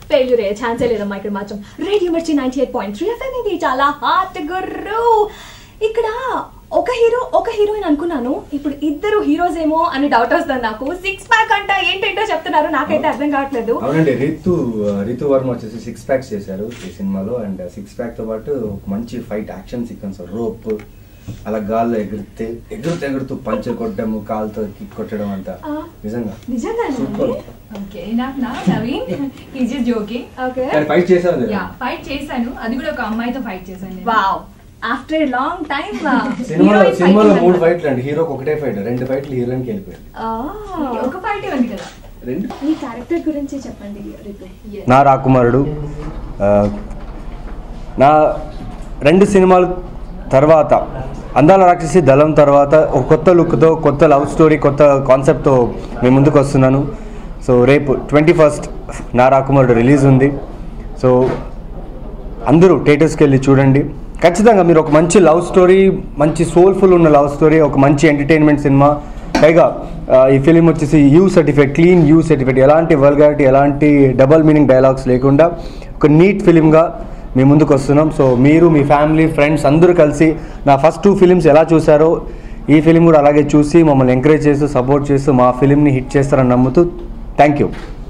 Failure అయ్యే ఛాన్సే లేదమ్మా ఇక్కడ మాత్రం radio Mirchi ninety eight point three FM ఇది చాలా హాట్ గుర్రు ఇక్కడ ఒక హీరో ఒక హీరోయిన్ అనుకున్నాను ఇప్పుడు ఇద్దరు హీరోస్ ఏమో అని డౌట్ వస్తుంది నాకు సిక్స్ ప్యాక్ అంట ఏంటేంటో చెప్తున్నారు నాకైతే అర్థం కావట్లేదు అవునండి రితు రితు వర్మ వచ్చేసి సిక్స్ ప్యాక్స్ చేశారు ఈ సినిమాలో అండ్ సిక్స్ ప్యాక్ తో పాటు ఒక మంచి ఫైట్ యాక్షన్ సీక్వెన్స్ రోప్ అలా గాల్లో ఎగురితే ఎగురుతూ ఎగురుతూ పంచర్ కొట్టడము కాలుతో కిక్ కొట్టడం అంతా ఆ. నిజంగా నిజంగానే super okay enough now Naveen is just joking okay కానీ ఫైట్ చేశారు యా ఫైట్ చేశాను అది కూడా ఒక అమ్మాయితో ఫైట్ చేశాను నేను. వావ్ ఆఫ్టర్ లాంగ్ టైం సినిమాలో సినిమాలో మూడు ఫైట్లు అండి హీరోకి ఒకటే ఫైట్ రెండు ఫైట్లు హీరోయిన్ కి వెళ్ళిపోయింది Okay, ఒక ఫైట్ ఉంది కదా రెండు మీ క్యారెక్టర్ గురించి చెప్పండి రితు Yes. నా రాకుమారుడు ఆ, నా రెండు సినిమాల తర్వాత అందాల రాక్షసి దళం తర్వాత ఒక కొత్త లుక్తో కొత్త లవ్ స్టోరీ కొత్త కాన్సెప్ట్తో మేము ముందుకు వస్తున్నాను సో రేపు ట్వంటీ ఫస్ట్ నా రాకుమారుడు రిలీజ్ ఉంది సో అందరూ థియేటర్స్కి వెళ్ళి చూడండి ఖచ్చితంగా మీరు ఒక మంచి లవ్ స్టోరీ మంచి సోల్ఫుల్ ఉన్న లవ్ స్టోరీ ఒక మంచి ఎంటర్టైన్మెంట్ సినిమా పైగా ఆ, ఈ ఫిలిం వచ్చేసి U certificate clean U certificate ఎలాంటి వల్గారిటీ ఎలాంటి డబల్ మీనింగ్ డైలాగ్స్ లేకుండా ఒక నీట్ ఫిలింగా మీ ముందుకు వస్తున్నాం సో మీరు మీ ఫ్యామిలీ ఫ్రెండ్స్ అందరూ కలిసి నా ఫస్ట్ టూ ఫిలిమ్స్ ఎలా చూసారో ఈ ఫిలిం కూడా అలాగే చూసి మమ్మల్ని ఎంకరేజ్ చేస్తూ సపోర్ట్ చేస్తూ మా ఫిలింని హిట్ చేస్తారని నమ్ముతూ థ్యాంక్ యూ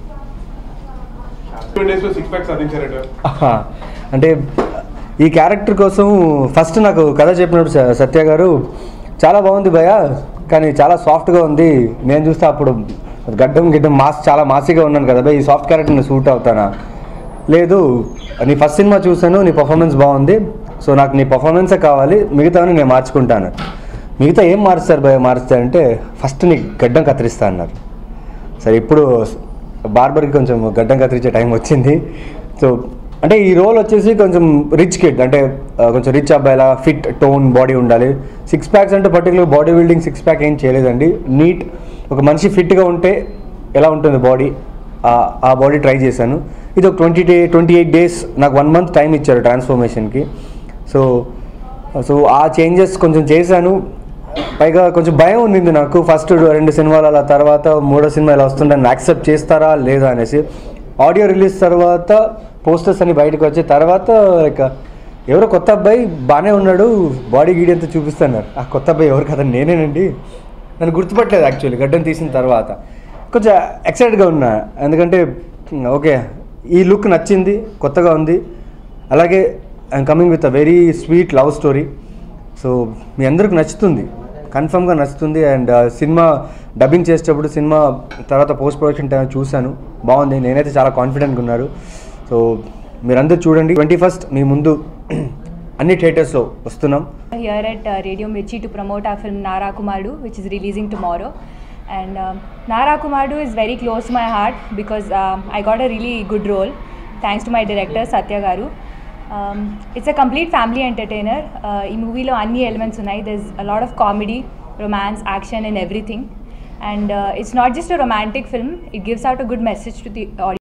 టూ డేస్ లో సిక్స్ ప్యాక్ సాధించారట ఆహా. అంటే ఈ క్యారెక్టర్ కోసం ఫస్ట్ నాకు కథ చెప్పినప్పుడు స- సత్య గారు చాలా బాగుంది భయ కానీ చాలా సాఫ్ట్గా ఉంది నేను చూస్తే అప్పుడు గడ్డం గిడ్డం మాస్ చాలా మాసిగా ఉన్నాను కదా భయ్ ఈ సాఫ్ట్ క్యారెక్టర్ నేను సూట్ అవుతానా లేదు నీ ఫస్ట్ సినిమా చూసాను నీ పర్ఫార్మెన్స్ బాగుంది సో నాకు నీ పర్ఫార్మెన్సే కావాలి మిగతావని నేను మార్చుకుంటాను మిగతా ఏం మారుస్తారు భయ మారుస్తా అంటే ఫస్ట్ నీ గడ్డం కత్తిరిస్తా అన్నారు సరే ఇప్పుడు బార్బర్కి కొంచెం గడ్డం కత్తిరించే టైం వచ్చింది సో అంటే ఈ రోల్ వచ్చేసి కొంచెం రిచ్ కిడ్ అంటే ఆ, కొంచెం రిచ్ అబ్బాయిలా ఫిట్ టోన్ బాడీ ఉండాలి సిక్స్ ప్యాక్స్ అంటే particular body building six pack ఏం చేయలేదండి నీట్ ఒక మనిషి ఫిట్గా ఉంటే ఎలా ఉంటుంది బాడీ ఆ బాడీ ట్రై చేశాను ఇది ఒక twenty day twenty eight days నాకు వన్ మంత్ టైం ఇచ్చారు ట్రాన్స్ఫర్మేషన్కి సో సో ఆ చేంజెస్ కొంచెం చేశాను పైగా కొంచెం భయం ఉండింది నాకు ఫస్ట్ రెండు సినిమాలు అలా తర్వాత మూడో సినిమా ఇలా వస్తుంటే యాక్సెప్ట్ చేస్తారా లేదా అనేసి ఆడియో రిలీజ్ తర్వాత పోస్టర్స్ అని బయటకు వచ్చే తర్వాత లైక్ ఎవరో కొత్త అబ్బాయి బాగానే ఉన్నాడు బాడీ గీడి అంతా చూపిస్తున్నారు ఆ కొత్త అబ్బాయి ఎవరు కదా నేనేనండి నన్ను గుర్తుపట్టలేదు యాక్చువల్లీ గడ్డం తీసిన తర్వాత కొంచెం ఎక్సైటెడ్గా ఉన్నా ఎందుకంటే ఓకే ఈ లుక్ నచ్చింది కొత్తగా ఉంది అలాగే I'm coming with a very sweet love story so మీ అందరికి నచ్చుతుంది కన్ఫర్మ్గా నచ్చుతుంది అండ్ సినిమా డబ్బింగ్ చేసేటప్పుడు సినిమా తర్వాత పోస్ట్ ప్రొడక్షన్ టైం చూశాను బాగుంది నేనైతే చాలా కాన్ఫిడెంట్గా ఉన్నారు సో మీరందరూ చూడండి ట్వంటీ ఫస్ట్ మీ ముందు అన్ని థియేటర్స్లో వస్తున్నాం here at uh, Radio Mirchi to promote our film Nara Kumadu, which is releasing tomorrow. And um, Nara Kumadu is very close to my heart because um, I got a really good role thanks to my director Satya Garu. Um, it's a complete family entertainer. Uh, ఈ మూవీలో అన్ని elements ఉన్నాయి there's a lot of comedy, romance, action and everything. And uh, it's not just a romantic film, it gives out a good message to the audience.